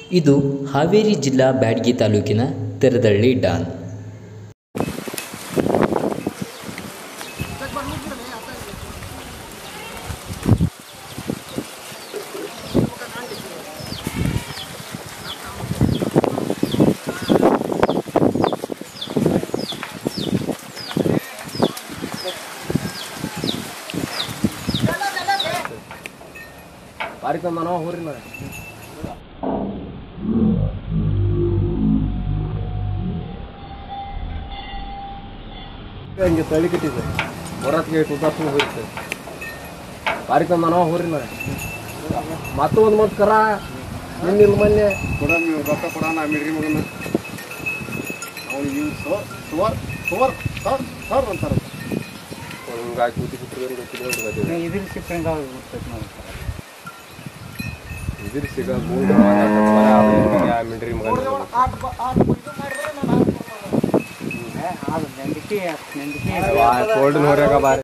ಇದು ಹಾವೇರಿ ಜಿಲ್ಲಾ ಬ್ಯಾಡಗಿ ತಾಲೂಕಿನ ತೆರದಳ್ಳಿ ಡಾನ್ ಬಾರಿ ತಂದ ನಾವು ಹೋರಿ ನೋಡಿ ಹಿಂಗೆ ತಳಿ ಕಟ್ಟಿದೆ ಹೊರತ್ಗೆ ಉದ್ದಾಸ ಹೋಗಿರುತ್ತೆ ಬಾರಿ ತಂದ ನಾವು ಹೋರಿ ನೋಡಿ ಮತ್ತು ಒಂದು ಮತ್ತೆ ಕರ ನಿನ್ನಿಲ್ಲ ಮೊನ್ನೆ ಕೊಡ ನೀವು ರೊಕ್ಕ ಕೊಡೋಣ ಮಿಡ್ರಿ ಮಗನ ಅವ್ನು ಇವ್ ಸೋರ್ ಸೋರ್ ಸೋರ್ ಸರ್ ಸರ್ ಅಂತಾರೆ ಹಿಂಗಾಗಿ ಕೂತಿ ಬಿಟ್ಟರೆ ಗೊತ್ತಿಲ್ಲ ಇದ್ರ ಸಿಕ್ಕಂಗ ಬಿಡ್ತೈತೆ ನೋಡಿ ಇದ್ರ ಸಿಗ ಮೂರು ಮಿಡ್ರಿ ಮಗ ಅದು ನಂಬಿಕೆ ನಂಬಿಕೆ ಕೋಲ್ಡ್ ಹೊರ್ಯಾಗ ಬಾರಿ